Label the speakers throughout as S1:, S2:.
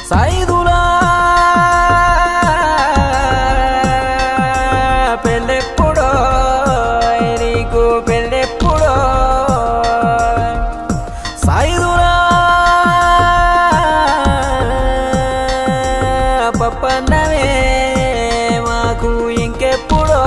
S1: సైదులా పెళ్ళెప్పుడో నీకు పెళ్ళెప్పుడో సైదులా పప్పన్నమే మాకు ఇంకెప్పుడో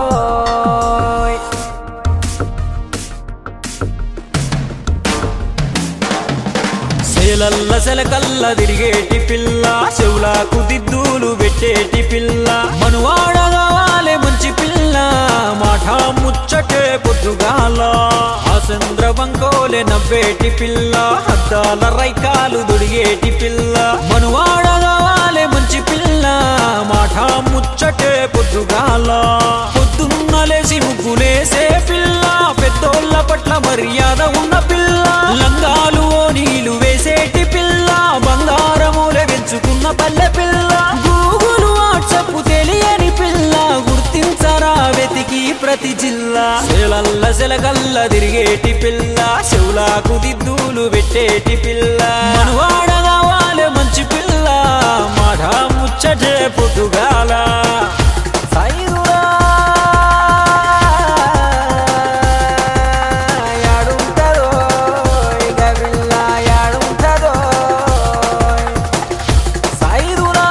S1: సేలల్ల సెలకల్ల తిరిగేటి పిల్ల చెవులకు దిద్దులు పెట్టేటి పిల్ల మనువాడ కావాలే మంచి పిల్ల మాట ముచ్చటే పొద్దుగాల ఆ చంద్రవంకోలే నవ్వేటి పిల్ల అద్దాల రైకాలు దొడిగేటి పిల్ల మనువాడ కావాలే మంచి పిల్ల మాట ముచ్చటే పొద్దుగాల పొద్దున్న లేసి ముగ్గులేసే పిల్ల పెద్దోళ్ళ పట్ల మర్యాద ఉన్న పిల్ల లంగాలు ఓ నీళ్లు వేసేటి పిల్ల బంగారములే పెంచుకున్న పల్లె పిల్ల గూగుల్ వాట్సప్ తెలియని పిల్ల గుర్తించరా వెతికి ప్రతి జిల్లా సెలల్ల సెలగల్ల తిరిగేటి పిల్ల చెవులాకు దిద్దులు పెట్టేటి పిల్ల మనవాడ కావాలి మంచి పిల్ల మాట ముచ్చటే పుట్టుగాల సైదురా యాడుంటదో ఇక పిల్ల యాడుంటదో సైదురా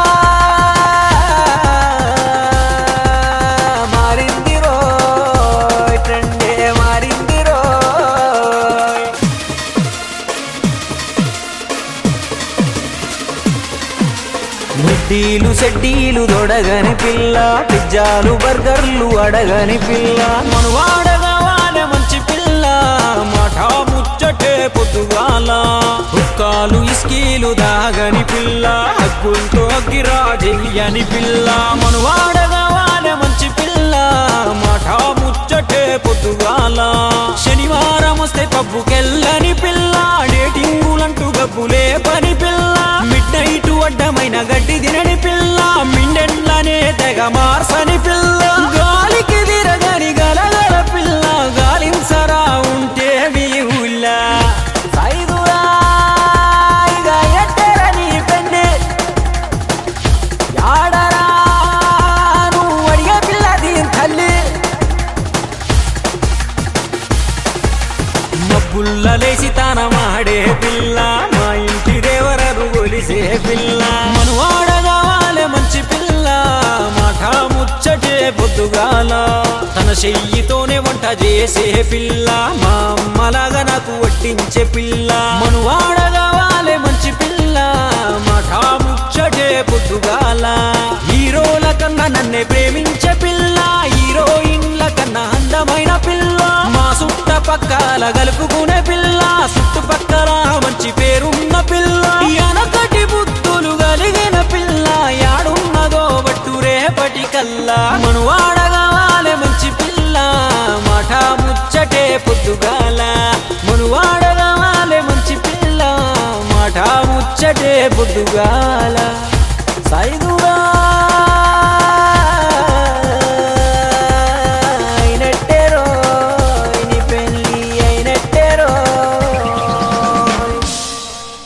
S1: మారిందిరో ట్రెండే మారిందిరో మిడ్డీలు సెడ్డీలు దొడగని పిల్ల పిజ్జాలు బర్గర్లు అడగని పిల్ల మనువాడ కావాలి మంచి పిల్ల మాట ముచ్చటే పొద్దుగాల హుక్కాలు ఇస్కీలు దాగని పిల్ల హక్కులతో అగ్గిరా చెయ్యని పిల్ల మనువాడ కావాలి మంచి పిల్ల మాట ముచ్చటే పొద్దుగాల శనివారం వస్తే పబ్బుకెళ్ళని పిల్ల డేటింగులంటూ గబ్బులే పని పిల్ల మిడ్ నైట్ అడ్డమైన గడ్డి తినని పిల్ల మిండెండ్లనే తెగ మార్సని పిల్ల గాలికి తిరగని గలగల పిల్ల గాలించరా ఉంటే మీ ఊళ్ళా సైదురా ఇక ఎట్టరని పెన్నే యాడరా నువ్వు అడిగే పిల్ల దీని తల్లి మబ్బుల్ల లేచి తన మాడే పిల్ల మా ఇంటి దేవరరు ఒలిసే పిల్ల మనువాడ కావాలి మంచి పిల్ల మాట ముచ్చటే పొద్దుగాల తన చెయ్యితోనే వంట చేసే పిల్ల మా అమ్మలాగా నాకు వడ్డించే పిల్ల మనువాడ కావాలి మంచి పిల్ల మాట ముచ్చటే పొద్దుగాల హీరోల కన్నా నన్నే ప్రేమించే పిల్ల హీరోయిన్ల కన్నా అందమైన పిల్ల మా చుట్టపక్కల గలుపుకునే పిల్ల చుట్టుపక్కల మంచి పేరున్న పిల్ల ఎనకటి బుద్ధులు కలిగిన పిల్ల యాడున్నదో బట్టు రేపటి కల్లా మనువాడ కావాలి మంచి పిల్ల మాట ముచ్చటే పొద్దుగాల మనువాడ కావాలి మంచి పిల్ల మాట ముచ్చటే పొద్దుగాల